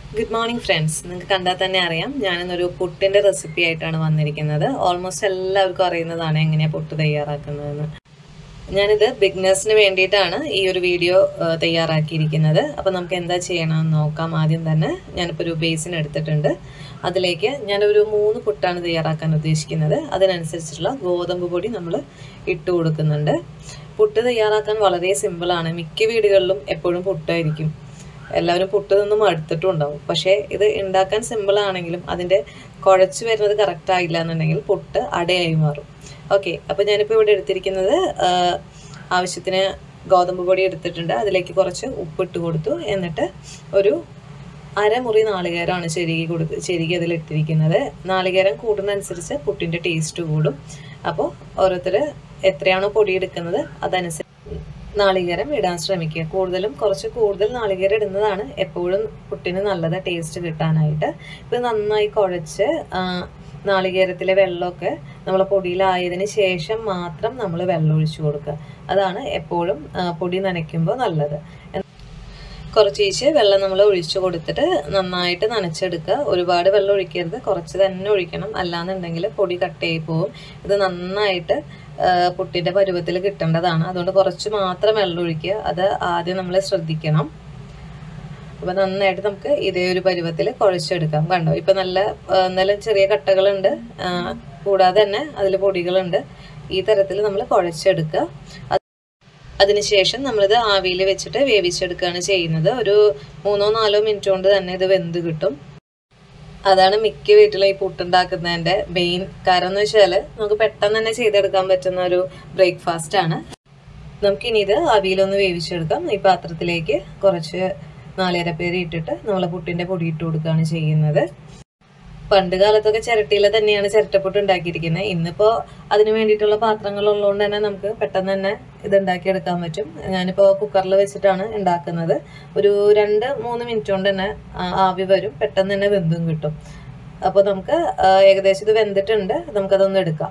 good morning friends നിങ്ങൾക്ക് കണ്ടാൽ തന്നെ അറിയാം ഞാനിന്നൊരു പുട്ടിൻ്റെ റെസിപ്പി ആയിട്ടാണ് വന്നിരിക്കുന്നത് ഓൾമോസ്റ്റ് എല്ലാവർക്കും അറിയുന്നതാണ് എങ്ങനെയാണ് പുട്ട് തയ്യാറാക്കുന്നതെന്ന് ഞാനിത് ബിഗ്നേഴ്സിന് വേണ്ടിയിട്ടാണ് ഈ ഒരു വീഡിയോ ആ, തയ്യാറാക്കിയിരിക്കുന്നത് അപ്പോൾ നമുക്ക് എന്താ ചെയ്യണമെന്ന് നോക്കാം ആദ്യം തന്നെ ഞാനിപ്പോൾ ഒരു ബേസിൻ എടുത്തിട്ടുണ്ട് അതിലേക്ക് ഞാനൊരു മൂന്ന് പുട്ടാണ് തയ്യാറാക്കാൻ ഉദ്ദേശിക്കുന്നത് അതിനനുസരിച്ചുള്ള ഗോതമ്പ് പൊടി നമ്മൾ ഇട്ട് കൊടുക്കുന്നുണ്ട് പുട്ട് തയ്യാറാക്കാൻ വളരെ സിമ്പിളാണ് മിക്ക വീടുകളിലും എപ്പോഴും പുട്ടായിരിക്കും എല്ലാവരും പുട്ട് നിന്നും മടുത്തിട്ടും ഉണ്ടാവും പക്ഷേ ഇത് ഉണ്ടാക്കാൻ സിമ്പിൾ ആണെങ്കിലും അതിൻ്റെ കുഴച്ച് വരുന്നത് കറക്റ്റ് ആയില്ല എന്നുണ്ടെങ്കിൽ പുട്ട് അടയായി മാറും ഓക്കെ അപ്പോൾ ഞാനിപ്പോൾ ഇവിടെ എടുത്തിരിക്കുന്നത് ആ, ആവശ്യത്തിന് ഗോതമ്പ് പൊടി എടുത്തിട്ടുണ്ട് അതിലേക്ക് കുറച്ച് ഉപ്പിട്ട് കൊടുത്തു എന്നിട്ട് ഒരു അരമുറി നാളികേരമാണ് ചെരുകി കൊടുത്ത് ചെരുകി അതിലിട്ടിരിക്കുന്നത് നാളികേരം കൂടുന്നതനുസരിച്ച് പുട്ടിൻ്റെ ടേസ്റ്റ് കൂടും അപ്പോൾ ഓരോരുത്തർ എത്രയാണോ പൊടി എടുക്കുന്നത് അതനുസരിച്ച് നാളികേരം ഇടാൻ ശ്രമിക്കുക കൂടുതലും കുറച്ച് കൂടുതൽ നാളികേരം ഇടുന്നതാണ് എപ്പോഴും പുട്ടിന് നല്ലത് ടേസ്റ്റ് കിട്ടാനായിട്ട് ഇത് നന്നായി കുഴച്ച് ആ, നാളികേരത്തിലെ വെള്ളമൊക്കെ നമ്മൾ പൊടിയിലായതിന് ശേഷം മാത്രം നമ്മൾ വെള്ളം ഒഴിച്ചു കൊടുക്കുക അതാണ് എപ്പോഴും ആ, പൊടി നനയ്ക്കുമ്പോൾ നല്ലത് കുറച്ചീച്ച് വെള്ളം നമ്മൾ ഒഴിച്ചു കൊടുത്തിട്ട് നന്നായിട്ട് നനച്ചെടുക്കുക ഒരുപാട് വെള്ളം ഒഴിക്കരുത് കുറച്ച് തന്നെ ഒഴിക്കണം അല്ലാന്നുണ്ടെങ്കിൽ പൊടി കട്ടയായി പോവും ഇത് നന്നായിട്ട് ആ, പുട്ടിൻ്റെ പരുവത്തിൽ കിട്ടേണ്ടതാണ് അതുകൊണ്ട് കുറച്ച് മാത്രം വെള്ളം ഒഴിക്കുക അത് ആദ്യം നമ്മൾ ശ്രദ്ധിക്കണം അപ്പോൾ നന്നായിട്ട് നമുക്ക് ഇതേ ഒരു പരുവത്തിൽ കുഴച്ചെടുക്കാം കണ്ടോ ഇപ്പം നല്ല ആ, നല്ല ചെറിയ കട്ടകളുണ്ട് ആ, കൂടാതെ തന്നെ അതിൽ പൊടികളുണ്ട് ഈ തരത്തിൽ നമ്മൾ കുഴച്ചെടുക്കുക അതിനുശേഷം നമ്മളിത് ആവിയിൽ വെച്ചിട്ട് വേവിച്ചെടുക്കുകയാണ് ചെയ്യുന്നത് ഒരു മൂന്നോ നാലോ മിനിറ്റ് കൊണ്ട് തന്നെ ഇത് വെന്ത് കിട്ടും അതാണ് മിക്ക വീട്ടിലും ഈ പുട്ടുണ്ടാക്കുന്നതിൻ്റെ മെയിൻ കാരണം എന്ന് വെച്ചാൽ നമുക്ക് പെട്ടെന്ന് തന്നെ ചെയ്തെടുക്കാൻ പറ്റുന്ന ഒരു ബ്രേക്ക്ഫാസ്റ്റ് ആണ് നമുക്കിനി ഇത് അവിയിലൊന്ന് വേവിച്ചെടുക്കാം ഈ പാത്രത്തിലേക്ക് കുറച്ച് നാളികേരപ്പേരി ഇട്ടിട്ട് നമ്മൾ പുട്ടിൻ്റെ പൊടി ഇട്ട് കൊടുക്കുകയാണ് ചെയ്യുന്നത് പണ്ട് കാലത്തൊക്കെ ചിരട്ടിയിൽ തന്നെയാണ് ചിരട്ടപ്പുട്ട് ഉണ്ടാക്കിയിരിക്കുന്നത് ഇന്നിപ്പോൾ അതിന് വേണ്ടിയിട്ടുള്ള പാത്രങ്ങൾ ഉള്ളതുകൊണ്ട് തന്നെ നമുക്ക് പെട്ടെന്ന് തന്നെ ഇത് ഉണ്ടാക്കിയെടുക്കാൻ പറ്റും ഞാനിപ്പോൾ കുക്കറിൽ വെച്ചിട്ടാണ് ഉണ്ടാക്കുന്നത് ഒരു രണ്ട് മൂന്ന് മിനിറ്റ് കൊണ്ട് തന്നെ ആ, ആവി വരും പെട്ടെന്ന് തന്നെ വെന്തും കിട്ടും അപ്പോൾ നമുക്ക് ആ, ഏകദേശം ഇത് വെന്തിട്ടുണ്ട് നമുക്കതൊന്ന് എടുക്കാം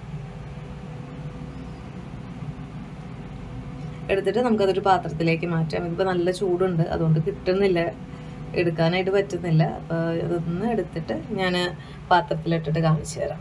എടുത്തിട്ട് നമുക്കതൊരു പാത്രത്തിലേക്ക് മാറ്റാം ഇതിപ്പോൾ നല്ല ചൂടുണ്ട് അതുകൊണ്ട് കിട്ടുന്നില്ല എടുക്കാനായിട്ട് പറ്റുന്നില്ല അപ്പോൾ ഇതൊന്ന് എടുത്തിട്ട് ഞാൻ പാത്രത്തിലിട്ടിട്ട് കാണിച്ചു തരാം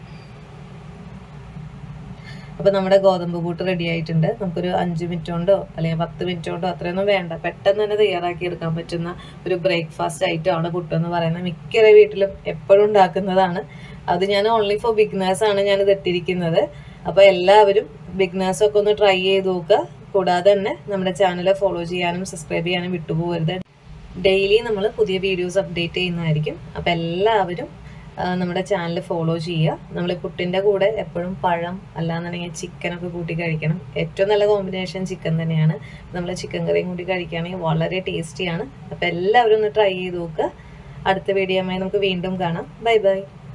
അപ്പോൾ നമ്മുടെ ഗോതമ്പ് കൂട്ട് റെഡി ആയിട്ടുണ്ട് നമുക്കൊരു അഞ്ച് മിനിറ്റ് കൊണ്ടോ അല്ലെങ്കിൽ പത്ത് മിനിറ്റ് കൊണ്ടോ അത്രയൊന്നും വേണ്ട പെട്ടെന്ന് തന്നെ തയ്യാറാക്കി എടുക്കാൻ പറ്റുന്ന ഒരു ബ്രേക്ക്ഫാസ്റ്റ് ഐറ്റമാണ് പുട്ടെന്ന് പറയുന്നത് മിക്ക വീട്ടിലും എപ്പോഴും ഉണ്ടാക്കുന്നതാണ് അത് ഞാൻ ഓൺലി ഫോർ ബിഗ്നേഴ്സ് ആണ് ഞാൻ ഇത് ഇട്ടിരിക്കുന്നത് അപ്പോൾ എല്ലാവരും ബിഗ്നേഴ്സ് ഒക്കെ ഒന്ന് ട്രൈ ചെയ്ത് നോക്കുക കൂടാതെ തന്നെ നമ്മുടെ ചാനൽ ഫോളോ ചെയ്യാനും സബ്സ്ക്രൈബ് ചെയ്യാനും വിട്ടുപോകരുത് ഡെയിലി നമ്മൾ പുതിയ വീഡിയോസ് അപ്ഡേറ്റ് ചെയ്യുന്നതായിരിക്കും അപ്പോൾ എല്ലാവരും ആ, നമ്മുടെ ചാനൽ ഫോളോ ചെയ്യുക നമ്മൾ പുട്ടിൻ്റെ കൂടെ എപ്പോഴും പഴം അല്ലാന്നുണ്ടെങ്കിൽ ചിക്കനൊക്കെ കൂട്ടി കഴിക്കണം ഏറ്റവും നല്ല കോമ്പിനേഷൻ ചിക്കൻ തന്നെയാണ് നമ്മൾ ചിക്കൻ കറിയും കൂട്ടി കഴിക്കുകയാണെങ്കിൽ വളരെ ടേസ്റ്റിയാണ് അപ്പോൾ എല്ലാവരും ഒന്ന് ട്രൈ ചെയ്ത് നോക്കുക അടുത്ത വീഡിയോയുമായി നമുക്ക് വീണ്ടും കാണാം ബൈ ബൈ